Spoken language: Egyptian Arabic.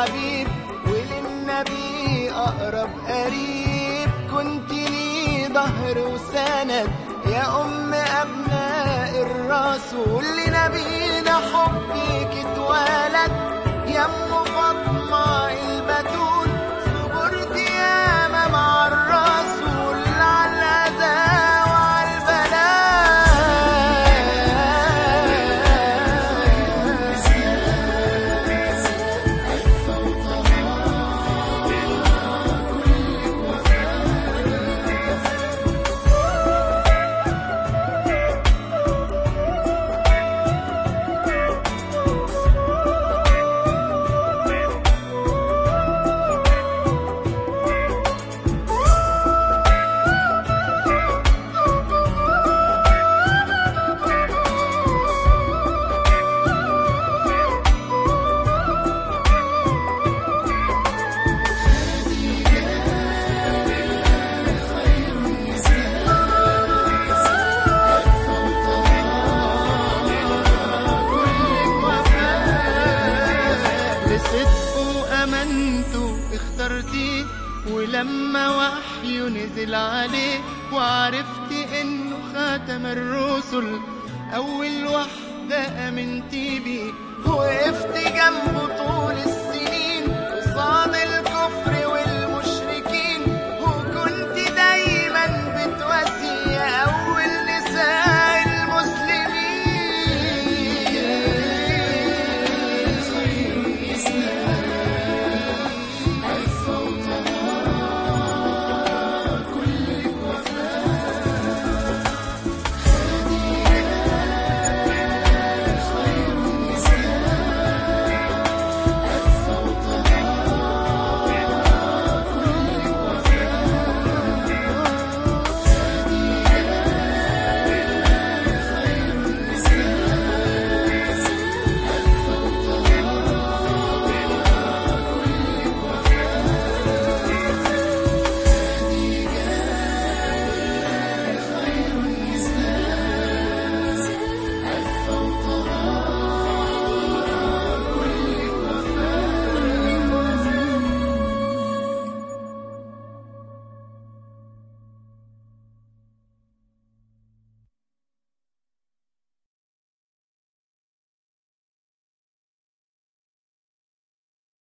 حبيب وللنبي أقرب قريب كنت لي ظهر وسند يا أم أبناء الرسول لنبينا حبك اتولد يا أم فاطمة البتول صبرت ياما مع الرسول على الأذى وعلى لصدق وأمنت اخترتيه ولما وحيه نزل عليه وعرفت انه خاتم الرسل اول وحدة امنت بيه وقفت جنبه طول السنين